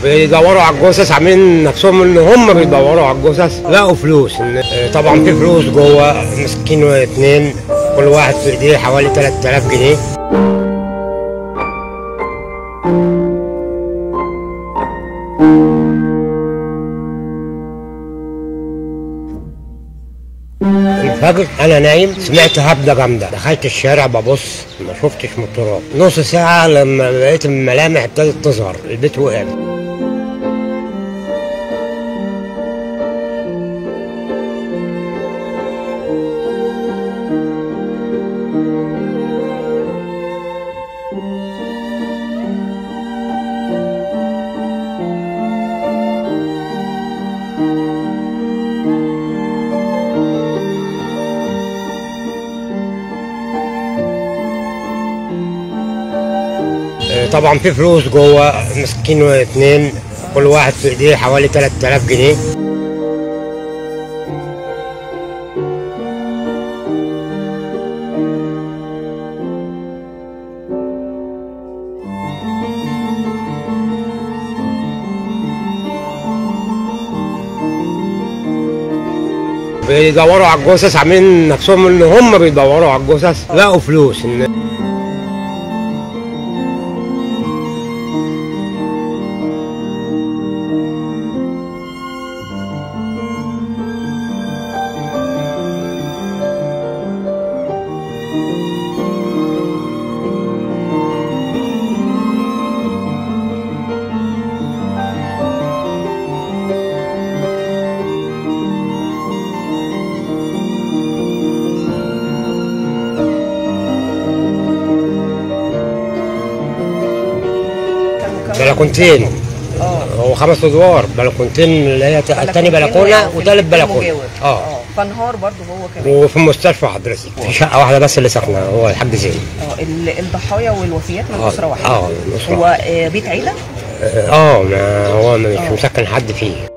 بيدوروا على الجثث عاملين نفسهم ان هم بيدوروا على الجثث لقوا فلوس إن- طبعا في فلوس جوه مسكين اتنين كل واحد في ايديه حوالي 3000 جنيه الفجر انا نايم سمعت هبده جامده دخلت الشارع ببص ما شفتش موتورات نص ساعه لما لقيت الملامح ابتدت تظهر البيت وقع آه، طبعا في فلوس جوه مسكين اتنين كل واحد في ايديه حوالي 3000 جنيه بيدوروا على الجثث عاملين نفسهم ان هم بيدوروا على الجثث لقوا فلوس إن بلكونتين اه هو خمس ادوار بلكونتين اللي هي تاني بلكونه وتالت بلكونه اه فانهار برضه هو كمان وفي المستشفى حضرتك في شقه واحده بس اللي ساكنه هو الحاج زين اه ال- الضحايا والوفيات من آه، اسره واحده آه، من أسرة هو آه، بيت عيله اه ما هو مش مسكن حد فيه